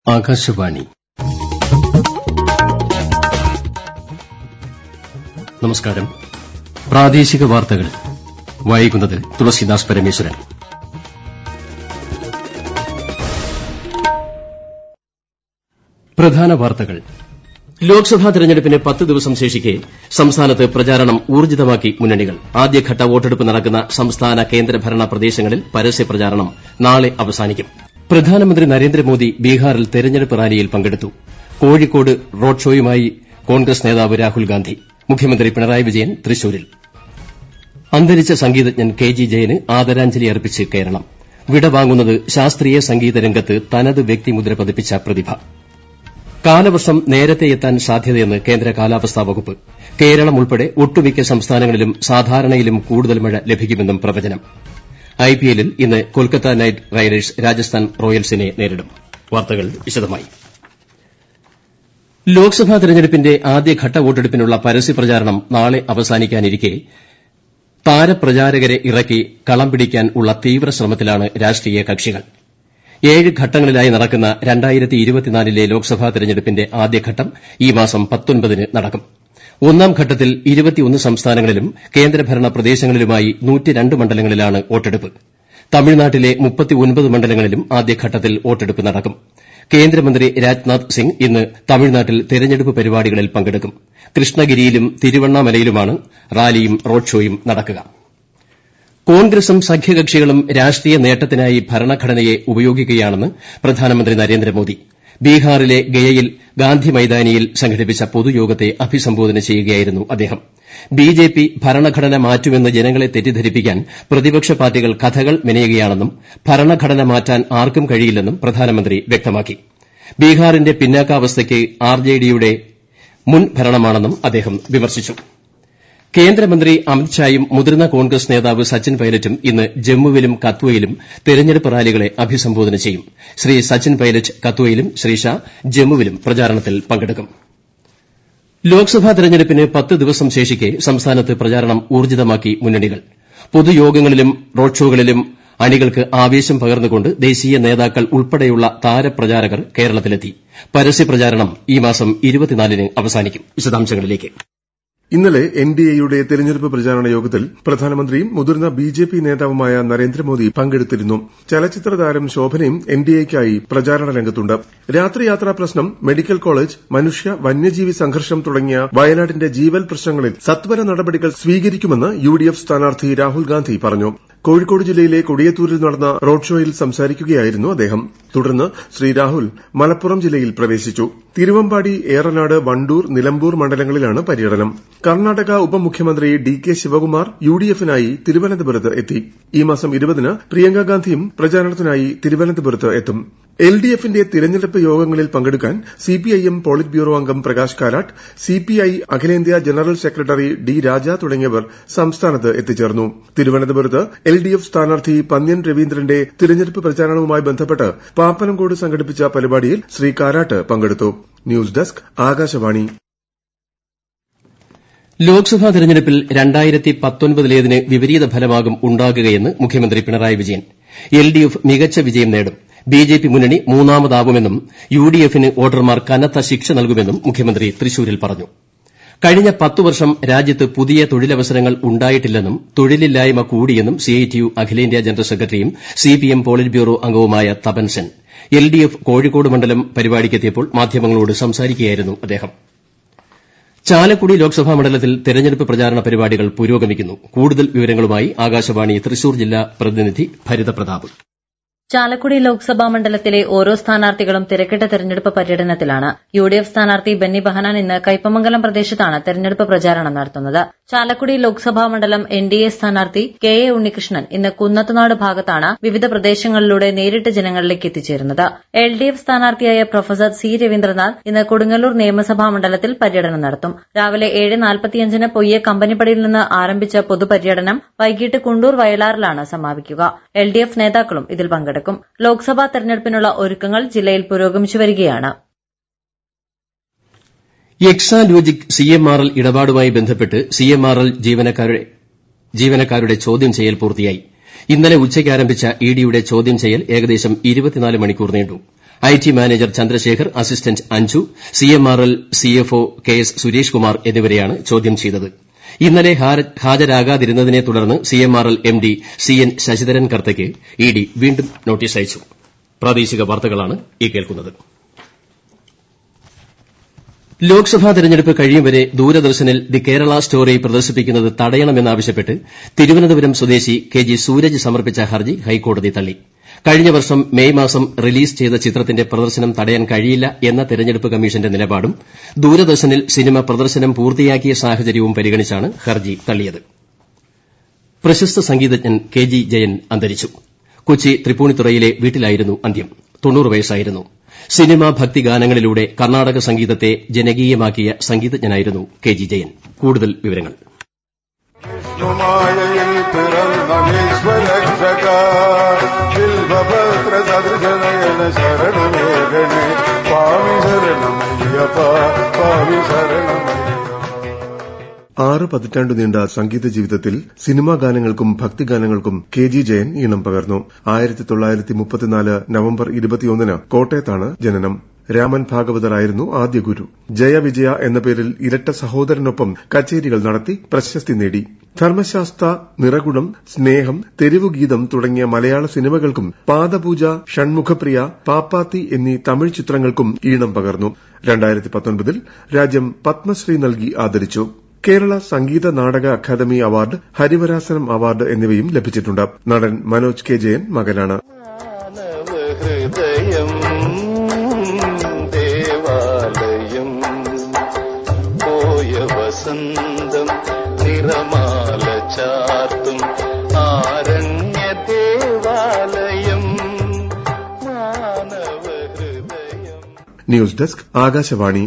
ആകാശവാണി നമസ്കാരം പ്രാദേശിക വാർത്തകൾ വായിക്കുന്നത് തുളസീദാസ് പരമേശ്വരൻ പ്രധാന വാർത്തകൾ ലോക്സഭാ തെരഞ്ഞെടുപ്പിന് പത്ത് ദിവസം ശേഷിക്കെ സംസ്ഥാനത്ത് പ്രചാരണം ഊർജ്ജിതമാക്കി മുന്നണികൾ ആദ്യഘട്ട വോട്ടെടുപ്പ് നടക്കുന്ന സംസ്ഥാന കേന്ദ്രഭരണ പ്രദേശങ്ങളിൽ പരസ്യപ്രചാരണം നാളെ അവസാനിക്കും പ്രധാനമന്ത്രി നരേന്ദ്രമോദി ബീഹാറിൽ തെരഞ്ഞെടുപ്പ് റാലിയിൽ പങ്കെടുത്തു കോഴിക്കോട് റോഡ് ഷോയുമായി കോൺഗ്രസ് നേതാവ് രാഹുൽ ഗാന്ധി മുഖ്യമന്ത്രി പിണറായി വിജയൻ തൃശൂരിൽ അന്തരിച്ച സംഗീതജ്ഞൻ കെ ജി ജയന് ആദരാഞ്ജലി അർപ്പിച്ച് കേരളം വിടവാങ്ങുന്നത് ശാസ്ത്രീയ സംഗീത രംഗത്ത് തനത് വ്യക്തിമുദ്ര പതിപ്പിച്ച പ്രതിഭ കാലവർഷം നേരത്തെ എത്താൻ സാധ്യതയെന്ന് കേന്ദ്ര കാലാവസ്ഥാ വകുപ്പ് കേരളം ഉൾപ്പെടെ ഒട്ടുമിക്ക സംസ്ഥാനങ്ങളിലും സാധാരണയിലും കൂടുതൽ മഴ ലഭിക്കുമെന്നും പ്രവചനം ഐപിഎല്ലിൽ ഇന്ന് കൊൽക്കത്ത നൈറ്റ് റൈഡേഴ്സ് രാജസ്ഥാൻ റോയൽസിനെ നേരിടും വാർത്തകൾ വിശദമായി ലോക്സഭാ തെരഞ്ഞെടുപ്പിന്റെ ആദ്യഘട്ട വോട്ടെടുപ്പിനുള്ള പരസ്യപ്രചാരണം നാളെ അവസാനിക്കാനിരിക്കെ താരപ്രചാരകരെ ഇറക്കി കളം പിടിക്കാൻ ഉള്ള തീവ്ര ശ്രമത്തിലാണ് രാഷ്ട്രീയ കക്ഷികൾ ഏഴ് ഘട്ടങ്ങളിലായി നടക്കുന്ന ലെ ലോക്സഭാ തെരഞ്ഞെടുപ്പിന്റെ ആദ്യഘട്ടം ഈ മാസം ന് നടക്കും ഒന്നാം ഘട്ടത്തിൽ സംസ്ഥാനങ്ങളിലും കേന്ദ്രഭരണ പ്രദേശങ്ങളിലുമായി മണ്ഡലങ്ങളിലാണ് വോട്ടെടുപ്പ് തമിഴ്നാട്ടിലെ മണ്ഡലങ്ങളിലും ആദ്യഘട്ടത്തിൽ വോട്ടെടുപ്പ് നടക്കും കേന്ദ്രമന്ത്രി രാജ്നാഥ് സിംഗ് ഇന്ന് തമിഴ്നാട്ടിൽ തെരഞ്ഞെടുപ്പ് പരിപാടികളിൽ പങ്കെടുക്കും കൃഷ്ണഗിരിയിലും തിരുവണ്ണാമലയിലുമാണ് റാലിയും റോഡ് ഷോയും നടക്കുക കോൺഗ്രസും സഖ്യകക്ഷികളും രാഷ്ട്രീയ നേട്ടത്തിനായി ഭരണഘടനയെ ഉപയോഗിക്കുകയാണെന്ന് പ്രധാനമന്ത്രി നരേന്ദ്രമോദി ബീഹാറിലെ ഗയയിൽ ഗാന്ധി മൈതാനിയിൽ സംഘടിപ്പിച്ച പൊതുയോഗത്തെ അഭിസംബോധന ചെയ്യുകയായിരുന്നു അദ്ദേഹം ബിജെപി ഭരണഘടന മാറ്റുമെന്ന് ജനങ്ങളെ തെറ്റിദ്ധരിപ്പിക്കാൻ പ്രതിപക്ഷ പാർട്ടികൾ കഥകൾ മെനയുകയാണെന്നും ഭരണഘടന മാറ്റാൻ ആർക്കും കഴിയില്ലെന്നും പ്രധാനമന്ത്രി വ്യക്തമാക്കി ബീഹാറിന്റെ പിന്നാക്കാവസ്ഥയ്ക്ക് ആർജെഡിയുടെ മുൻ ഭരണമാണെന്നും അദ്ദേഹം വിമർശിച്ചു കേന്ദ്രമന്ത്രി അമിത്ഷായും മുതിർന്ന കോൺഗ്രസ് നേതാവ് സച്ചിൻ പൈലറ്റും ഇന്ന് ജമ്മുവിലും കത്വയിലും തെരഞ്ഞെടുപ്പ് റാലികളെ അഭിസംബോധന ചെയ്യും ശ്രീ സച്ചിൻ പൈലറ്റ് കത്വയിലും ശ്രീ ഷാ ജമ്മുവിലും പ്രചാരണത്തിൽ പങ്കെടുക്കും ലോക്സഭാ തെരഞ്ഞെടുപ്പിന് പത്ത് ദിവസം ശേഷിക്കെ സംസ്ഥാനത്ത് പ്രചാരണം ഊർജ്ജിതമാക്കി മുന്നണികൾ പൊതുയോഗങ്ങളിലും റോഡ് ഷോകളിലും അണികൾക്ക് ആവേശം പകർന്നുകൊണ്ട് ദേശീയ നേതാക്കൾ ഉൾപ്പെടെയുള്ള താരപ്രചാരകർ കേരളത്തിലെത്തി പരസ്യപ്രചാരണം ഈ മാസം ന് അവസാനിക്കും വിശദാംശങ്ങളിലേക്ക് ഇന്നലെ എൻഡിഎയുടെ തെരഞ്ഞെടുപ്പ് പ്രചാരണ യോഗത്തിൽ പ്രധാനമന്ത്രിയും മുതിർന്ന ബിജെപി നേതാവുമായ നരേന്ദ്രമോദി പങ്കെടുത്തിരുന്നു ചലച്ചിത്ര താരം ശോഭനയും എൻഡിഎയ്ക്കായി പ്രചാരണ രംഗത്തുണ്ട് രാത്രിയാത്രാ പ്രശ്നം മെഡിക്കൽ കോളേജ് മനുഷ്യ വന്യജീവി സംഘർഷം തുടങ്ങിയ വയനാടിന്റെ ജീവൽ പ്രശ്നങ്ങളിൽ സത്വര നടപടികൾ സ്വീകരിക്കുമെന്ന് യുഡിഎഫ് സ്ഥാനാർത്ഥി രാഹുൽ ഗാന്ധി പറഞ്ഞു കോഴിക്കോട് ജില്ലയിലെ കൊടിയത്തൂരിൽ നടന്ന റോഡ് ഷോയിൽ സംസാരിക്കുകയായിരുന്നു അദ്ദേഹം തുടർന്ന് ശ്രീ രാഹുൽ മലപ്പുറം ജില്ലയിൽ പ്രവേശിച്ചു തിരുവമ്പാടി ഏറനാട് വണ്ടൂർ നിലമ്പൂർ മണ്ഡലങ്ങളിലാണ് പര്യടനം കർണാടക ഉപമുഖ്യമന്ത്രി ഡി കെ ശിവകുമാർ യുഡിഎഫിനായി തിരുവനന്തപുരത്ത് എത്തി ഈ മാസം ഇരുപതിന് പ്രിയങ്ക ഗാന്ധിയും പ്രചാരണത്തിനായി തിരുവനന്തപുരത്ത് എത്തും എൽഡിഎഫിന്റെ തിരഞ്ഞെടുപ്പ് യോഗങ്ങളിൽ പങ്കെടുക്കാൻ സിപിഐഎം പോളിറ്റ് ബ്യൂറോ അംഗം പ്രകാശ് കാരാട്ട് സിപിഐ അഖിലേന്ത്യാ ജനറൽ സെക്രട്ടറി ഡി രാജ തുടങ്ങിയവർ സംസ്ഥാനത്ത് എത്തിച്ചേർന്നു തിരുവനന്തപുരത്ത് എൽഡിഎഫ് സ്ഥാനാർത്ഥി പന്ന്യൻ രവീന്ദ്രന്റെ തിരഞ്ഞെടുപ്പ് പ്രചാരണവുമായി ബന്ധപ്പെട്ട് പാപ്പനംകോട് സംഘടിപ്പിച്ച പരിപാടിയിൽ ശ്രീ കാരാട്ട് പങ്കെടുത്തു ന്യൂസ് ഡെസ്ക് ആകാശവാണി ലോക്സഭാ തെരഞ്ഞെടുപ്പിൽ ലേതിന് വിപരീത ഫലമാകും ഉണ്ടാകുകയെന്ന് മുഖ്യമന്ത്രി പിണറായി വിജയൻ എൽഡിഎഫ് മികച്ച വിജയം നേടും ബിജെപി മുന്നണി മൂന്നാമതാവുമെന്നും യുഡിഎഫിന് വോട്ടർമാർ കനത്ത ശിക്ഷ നൽകുമെന്നും മുഖ്യമന്ത്രി തൃശൂരിൽ പറഞ്ഞു കഴിഞ്ഞ പത്തു വർഷം രാജ്യത്ത് പുതിയ തൊഴിലവസരങ്ങൾ ഉണ്ടായിട്ടില്ലെന്നും തൊഴിലില്ലായ്മ കൂടിയെന്നും സിഐടിയു അഖിലേന്ത്യാ ജനറൽ സെക്രട്ടറിയും സിപിഎം പോളിറ്റ് ബ്യൂറോ അംഗവുമായ തപൻ സെൻ എൽഡിഎഫ് കോഴിക്കോട് മണ്ഡലം പരിപാടിക്കെത്തിയപ്പോൾ മാധ്യമങ്ങളോട് സംസാരിക്കുകയായിരുന്നു അദ്ദേഹം ചാലക്കുടി ലോക്സഭാ മണ്ഡലത്തിൽ തെരഞ്ഞെടുപ്പ് പ്രചാരണ പരിപാടികൾ പുരോഗമിക്കുന്നു കൂടുതൽ വിവരങ്ങളുമായി ആകാശവാണി തൃശൂർ ജില്ലാ പ്രതിനിധി ഭരിത പ്രതാപ് ചാലക്കുടി ലോക്സഭാ മണ്ഡലത്തിലെ ഓരോ സ്ഥാനാർത്ഥികളും തിരക്കിട്ട തെരഞ്ഞെടുപ്പ് പര്യടനത്തിലാണ് യു ഡി എഫ് സ്ഥാനാർത്ഥി ബെന്നി ബഹനാൻ ഇന്ന് കൈപ്പമംഗലം പ്രദേശത്താണ് തെരഞ്ഞെടുപ്പ് പ്രചാരണം നടത്തുന്നത് ചാലക്കുടി ലോക്സഭാ മണ്ഡലം എൻ ഡി എ സ്ഥാനാർത്ഥി കെ എ ഉണ്ണികൃഷ്ണൻ ഇന്ന് കുന്നത്തുനാട് ഭാഗത്താണ് വിവിധ പ്രദേശങ്ങളിലൂടെ നേരിട്ട് ജനങ്ങളിലേക്ക് എത്തിച്ചേരുന്നത് എൽ ഡി എഫ് സ്ഥാനാർത്ഥിയായ പ്രൊഫസർ സി രവീന്ദ്രനാഥ് ഇന്ന് കൊടുങ്ങല്ലൂർ നിയമസഭാ മണ്ഡലത്തിൽ പര്യടനം നടത്തും രാവിലെ ഏഴ് നാൽപ്പത്തിയഞ്ചിന് പൊയ്യെ കമ്പനിപ്പടിയിൽ നിന്ന് ആരംഭിച്ച പൊതുപര്യടനം വൈകിട്ട് കുണ്ടൂർ വയലാറിലാണ് സമാപിക്കുക എൽ ഡി എഫ് നേതാക്കളും ഇതിൽ പങ്കെടുക്കും ലോക്സഭാ തെരഞ്ഞെടുപ്പിനുള്ള ഒരുക്കങ്ങൾ ജില്ലയിൽ പുരോഗമിച്ചു വരികയാണ് എക്സാലോജിക് സിഎംആർഎൽ ഇടപാടുമായി ബന്ധപ്പെട്ട് സിഎംആർഎൽ ജീവനക്കാരുടെ ചോദ്യം ചെയ്യൽ പൂർത്തിയായി ഇന്നലെ ഉച്ചയ്ക്ക് ആരംഭിച്ച ഇഡിയുടെ ചോദ്യം ചെയ്യൽ ഏകദേശം മണിക്കൂർ നീണ്ടു I T manager Chandrasekhar assistant Anju CMRL CFO K S Suresh Kumar എന്നിവരെയാണ് ചോദ്യം ചെയ്തത് ഇന്നലെ ഹാജരാകാതിരുന്നതിനെ തുടർന്ന് CMRL MD C N Sasidharan കർത്തയ്ക്ക് ഇഡി വീണ്ടും നോട്ടീസ് അയച്ചു പ്രാദേശിക വാർത്തകളാണ് ഈ കേൾക്കുന്നത് ലോക്സഭാ തെരഞ്ഞെടുപ്പ് കഴിയും വരെ ദൂരദർശനിൽ ദി കേരള സ്റ്റോറി പ്രദർശിപ്പിക്കുന്നത് തടയണമെന്നാവശ്യപ്പെട്ട് തിരുവനന്തപുരം സ്വദേശി കെ ജി സൂരജ് സമർപ്പിച്ച ഹർജി ഹൈക്കോടതി തള്ളി കഴിഞ്ഞ വർഷം മെയ് മാസം റിലീസ് ചെയ്ത ചിത്രത്തിന്റെ പ്രദർശനം തടയാൻ കഴിയില്ല എന്ന തെരഞ്ഞെടുപ്പ് കമ്മീഷന്റെ നിലപാടും ദൂരദർശനിൽ സിനിമ പ്രദർശനം പൂർത്തിയാക്കിയ സാഹചര്യവും പരിഗണിച്ചാണ് ഹർജി തള്ളിയത് പ്രശസ്ത സംഗീതജ്ഞൻ കെ ജി ജയൻ അന്തരിച്ചു കൊച്ചി തൃപ്പൂണിത്തുറയിലെ വീട്ടിലായിരുന്നു അന്ത്യം തൊണ്ണൂറ് വയസ്സായിരുന്നു സിനിമാ ഭക്തിഗാനങ്ങളിലൂടെ കർണാടക സംഗീതത്തെ ജനകീയമാക്കിയ സംഗീതജ്ഞനായിരുന്നു കെ ജി ജയൻ കൂടുതൽ വിവരങ്ങൾ വിഷ്ണുമായയിൽ പിറന്ന വിശ്വരക്ഷക ശില്പഭദ്ര സദൃശനയന ശരണമേഘനെ സ്വാമി ശരണമയ്യപ്പ സ്വാമി ശരണമയ്യപ്പ ആറ് പതിറ്റാണ്ടു നീണ്ട സംഗീത ജീവിതത്തിൽ സിനിമാ ഗാനങ്ങൾക്കും ഭക്തിഗാനങ്ങൾക്കും കെ ജി ജയൻ ഈണം പകർന്നു ആയിരത്തി തൊള്ളായിരത്തി മുപ്പത്തിനാല് നവംബർ ഇരുപത്തിയൊന്നിന് കോട്ടയത്താണ് ജനനം രാമൻ ഭാഗവതറായിരുന്നു ആദ്യ ഗുരു ജയവിജയ എന്ന പേരിൽ ഇരട്ട സഹോദരനൊപ്പം കച്ചേരികൾ നടത്തി പ്രശസ്തി നേടി ധർമ്മശാസ്ത്ര നിറകുടം സ്നേഹം തെരുവുഗീതം തുടങ്ങിയ മലയാള സിനിമകൾക്കും പാദപൂജ ഷൺമുഖപ്രിയ പാപ്പാത്തി എന്നീ തമിഴ് ചിത്രങ്ങൾക്കും ഈണം പകർന്നു രണ്ടായിരത്തി പത്തൊൻപതിൽ രാജ്യം പത്മശ്രീ നൽകി ആദരിച്ചു കേരള സംഗീത നാടക അക്കാദമി അവാർഡ് ഹരിവരാസനം അവാർഡ് എന്നിവയും ലഭിച്ചിട്ടുണ്ട് നടൻ മനോജ് കെ ജയൻ മകനാണ് മാനവഹൃദയം ദേവാലയം പോയ വസന്തം നിറമാല ചാർത്തും ആരണ്യ ദേവാലയം മാനവഹൃദയം ന്യൂസ് ഡെസ്ക് ആകാശവാണി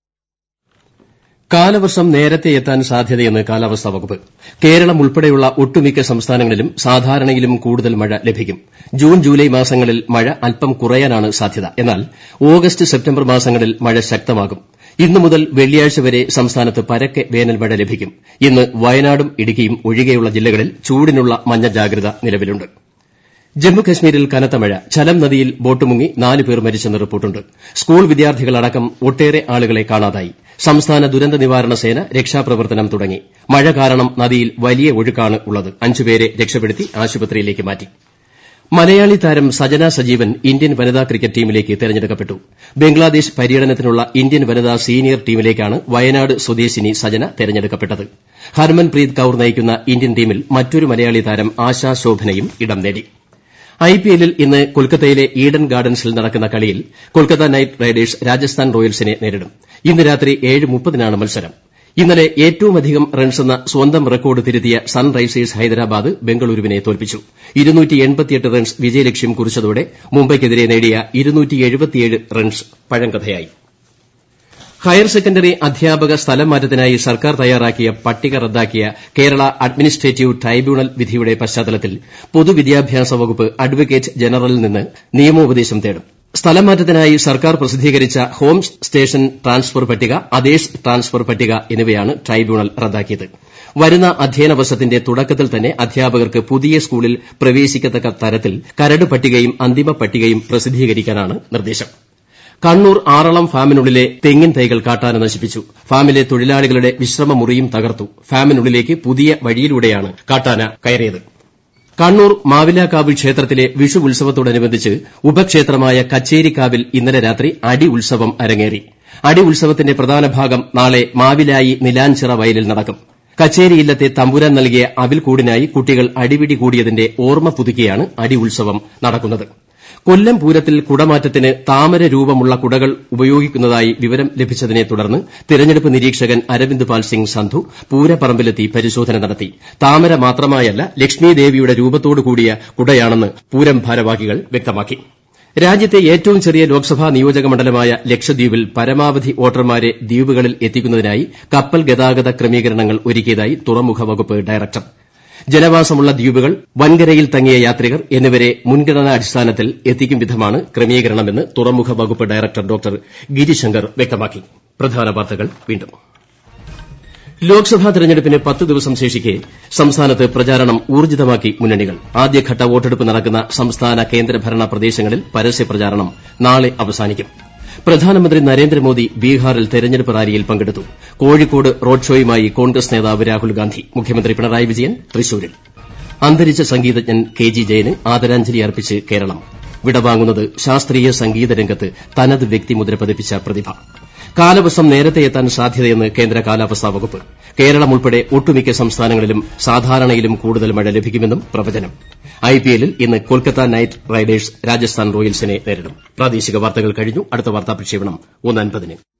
കാലവർഷം നേരത്തെ എത്താൻ സാധ്യതയെന്ന് കാലാവസ്ഥാ വകുപ്പ് കേരളം ഉൾപ്പെടെയുള്ള ഒട്ടുമിക്ക സംസ്ഥാനങ്ങളിലും സാധാരണയിലും കൂടുതൽ മഴ ലഭിക്കും ജൂൺ ജൂലൈ മാസങ്ങളിൽ മഴ അല്പം കുറയാനാണ് സാധ്യത എന്നാൽ ഓഗസ്റ്റ് സെപ്റ്റംബർ മാസങ്ങളിൽ മഴ ശക്തമാകും ഇന്നു മുതൽ വെള്ളിയാഴ്ച വരെ സംസ്ഥാനത്ത് പരക്കെ വേനൽ മഴ ലഭിക്കും ഇന്ന് വയനാടും ഇടുക്കിയും ഒഴികെയുള്ള ജില്ലകളിൽ ചൂടിനുള്ള മഞ്ഞ ജാഗ്രത നിലവിലുണ്ട് ജമ്മുകശ്മീരിൽ കനത്ത മഴ ഝലം നദിയിൽ ബോട്ട് മുങ്ങി നാല് പേർ മരിച്ചെന്ന് റിപ്പോർട്ടുണ്ട് സ്കൂൾ വിദ്യാർത്ഥികളടക്കം ഒട്ടേറെ ആളുകളെ കാണാതായി സംസ്ഥാന ദുരന്ത നിവാരണ സേന രക്ഷാപ്രവർത്തനം തുടങ്ങി മഴ കാരണം നദിയിൽ വലിയ ഒഴുക്കാണ് ഉള്ളത് അഞ്ചുപേരെ രക്ഷപ്പെടുത്തി ആശുപത്രിയിലേക്ക് മാറ്റി മലയാളി താരം സജന സജീവൻ ഇന്ത്യൻ വനിതാ ക്രിക്കറ്റ് ടീമിലേക്ക് തെരഞ്ഞെടുക്കപ്പെട്ടു ബംഗ്ലാദേശ് പര്യടനത്തിനുള്ള ഇന്ത്യൻ വനിതാ സീനിയർ ടീമിലേക്കാണ് വയനാട് സ്വദേശിനി സജന തെരഞ്ഞെടുക്കപ്പെട്ടത് ഹർമൻപ്രീത് കൌർ നയിക്കുന്ന ഇന്ത്യൻ ടീമിൽ മറ്റൊരു മലയാളി താരം ആശാ ശോഭനയും ഇടം നേടി ഐപിഎല്ലിൽ ഇന്ന് കൊൽക്കത്തയിലെ ഈഡൻ ഗാർഡൻസിൽ നടക്കുന്ന കളിയിൽ കൊൽക്കത്ത നൈറ്റ് റൈഡേഴ്സ് രാജസ്ഥാൻ റോയൽസിനെ നേരിടും ഇന്ന് രാത്രി ഏഴ് മുപ്പതിനാണ് മത്സരം ഇന്നലെ ഏറ്റവുമധികം റൺസെന്ന സ്വന്തം റെക്കോർഡ് തിരുത്തിയ സൺറൈസേഴ്സ് ഹൈദരാബാദ് ബംഗളൂരുവിനെ തോൽപ്പിച്ചു റൺസ് വിജയലക്ഷ്യം കുറിച്ചതോടെ മുംബൈയ്ക്കെതിരെ നേടിയ റൺസ് പഴങ്കഥയായി ഹയർ സെക്കൻഡറി അധ്യാപക സ്ഥലം മാറ്റത്തിനായി സർക്കാർ തയ്യാറാക്കിയ പട്ടിക റദ്ദാക്കിയ കേരള അഡ്മിനിസ്ട്രേറ്റീവ് ട്രൈബ്യൂണൽ വിധിയുടെ പശ്ചാത്തലത്തിൽ പൊതുവിദ്യാഭ്യാസ വകുപ്പ് അഡ്വക്കേറ്റ് ജനറലിൽ നിന്ന് നിയമോപദേശം തേടും സ്ഥലം മാറ്റത്തിനായി സർക്കാർ പ്രസിദ്ധീകരിച്ച ഹോം സ്റ്റേഷൻ ട്രാൻസ്ഫർ പട്ടിക അദേശ് ട്രാൻസ്ഫർ പട്ടിക എന്നിവയാണ് ട്രൈബ്യൂണൽ റദ്ദാക്കിയത് വരുന്ന അധ്യയന വർഷത്തിന്റെ തുടക്കത്തിൽ തന്നെ അധ്യാപകർക്ക് പുതിയ സ്കൂളിൽ പ്രവേശിക്കത്തക്ക തരത്തിൽ കരട് പട്ടികയും അന്തിമ പട്ടികയും പ്രസിദ്ധീകരിക്കാനാണ് നിർദ്ദേശം കണ്ണൂർ ആറളം ഫാമിനുള്ളിലെ തെങ്ങിൻ തൈകൾ കാട്ടാന നശിപ്പിച്ചു ഫാമിലെ തൊഴിലാളികളുടെ വിശ്രമമുറിയും തകർത്തു ഫാമിനുള്ളിലേക്ക് പുതിയ വഴിയിലൂടെയാണ് കാട്ടാന കയറിയത് കണ്ണൂർ മാവിലാക്കാവ് ക്ഷേത്രത്തിലെ വിഷു ഉത്സവത്തോടനുബന്ധിച്ച് ഉപക്ഷേത്രമായ കച്ചേരിക്കാവിൽ ഇന്നലെ രാത്രി അടി ഉത്സവം അരങ്ങേറി അടി ഉത്സവത്തിന്റെ പ്രധാന ഭാഗം നാളെ മാവിലായി നിലാഞ്ചിറ വയലിൽ നടക്കും കച്ചേരി ഇല്ലത്തെ തമ്പുരാൻ നൽകിയ അവിൽക്കൂടിനായി കുട്ടികൾ അടിപിടി കൂടിയതിന്റെ ഓർമ്മ പുതുക്കിയാണ് അടി ഉത്സവം നടക്കുന്നത് കൊല്ലം പൂരത്തിൽ കുടമാറ്റത്തിന് താമര രൂപമുള്ള കുടകൾ ഉപയോഗിക്കുന്നതായി വിവരം ലഭിച്ചതിനെ തുടർന്ന് തിരഞ്ഞെടുപ്പ് നിരീക്ഷകൻ അരവിന്ദ് പാൽ സിംഗ് സന്ധു പൂരപ്പറമ്പിലെത്തി പരിശോധന നടത്തി താമര മാത്രമായല്ല ലക്ഷ്മി ദേവിയുടെ രൂപത്തോടു കൂടിയ കുടയാണെന്ന് പൂരം ഭാരവാഹികൾ വ്യക്തമാക്കി രാജ്യത്തെ ഏറ്റവും ചെറിയ ലോക്സഭാ നിയോജക മണ്ഡലമായ ലക്ഷദ്വീപിൽ പരമാവധി വോട്ടർമാരെ ദ്വീപുകളിൽ എത്തിക്കുന്നതിനായി കപ്പൽ ഗതാഗത ക്രമീകരണങ്ങൾ ഒരുക്കിയതായി തുറമുഖ വകുപ്പ് ഡയറക്ടർ ജനവാസമുള്ള ദ്വീപുകൾ വൻകരയിൽ തങ്ങിയ യാത്രികർ എന്നിവരെ മുൻഗണനാ അടിസ്ഥാനത്തിൽ എത്തിക്കും വിധമാണ് ക്രമീകരണമെന്ന് തുറമുഖ വകുപ്പ് ഡയറക്ടർ ഡോക്ടർ ഗിരിശങ്കർ വ്യക്തമാക്കി പ്രധാന വാർത്തകൾ വീണ്ടും ലോക്സഭാ തെരഞ്ഞെടുപ്പിന് പത്ത് ദിവസം ശേഷിക്കെ സംസ്ഥാനത്ത് പ്രചാരണം ഊർജ്ജിതമാക്കി മുന്നണികൾ ആദ്യഘട്ട വോട്ടെടുപ്പ് നടക്കുന്ന സംസ്ഥാന കേന്ദ്രഭരണ പ്രദേശങ്ങളിൽ പരസ്യപ്രചാരണം നാളെ അവസാനിക്കും പ്രധാനമന്ത്രി നരേന്ദ്രമോദി ബീഹാറിൽ തെരഞ്ഞെടുപ്പ് റാലിയിൽ പങ്കെടുത്തു കോഴിക്കോട് റോഡ് ഷോയുമായി കോൺഗ്രസ് നേതാവ് രാഹുൽ ഗാന്ധി മുഖ്യമന്ത്രി പിണറായി വിജയൻ തൃശൂരിൽ അന്തരിച്ച സംഗീതജ്ഞൻ കെ ജി ജയന് ആദരാഞ്ജലി അർപ്പിച്ച് കേരളം വിടവാങ്ങുന്നത് ശാസ്ത്രീയ സംഗീത രംഗത്ത് തനത് വ്യക്തിമുദ്ര പതിപ്പിച്ച പ്രതിഭ കാലവർഷം നേരത്തെ എത്താൻ സാധ്യതയെന്ന് കേന്ദ്ര കാലാവസ്ഥാ വകുപ്പ് കേരളം ഉൾപ്പെടെ ഒട്ടുമിക്ക സംസ്ഥാനങ്ങളിലും സാധാരണയിലും കൂടുതൽ മഴ ലഭിക്കുമെന്നും പ്രവചനം ഐപിഎല്ലിൽ ഇന്ന് കൊൽക്കത്ത നൈറ്റ് റൈഡേഴ്സ് രാജസ്ഥാൻ റോയൽസിനെ നേരിടും പ്രാദേശിക വാർത്തകൾ കഴിഞ്ഞു അടുത്ത വാർത്താ പ്രക്ഷേപണം ഒന്ന് അൻപതിന്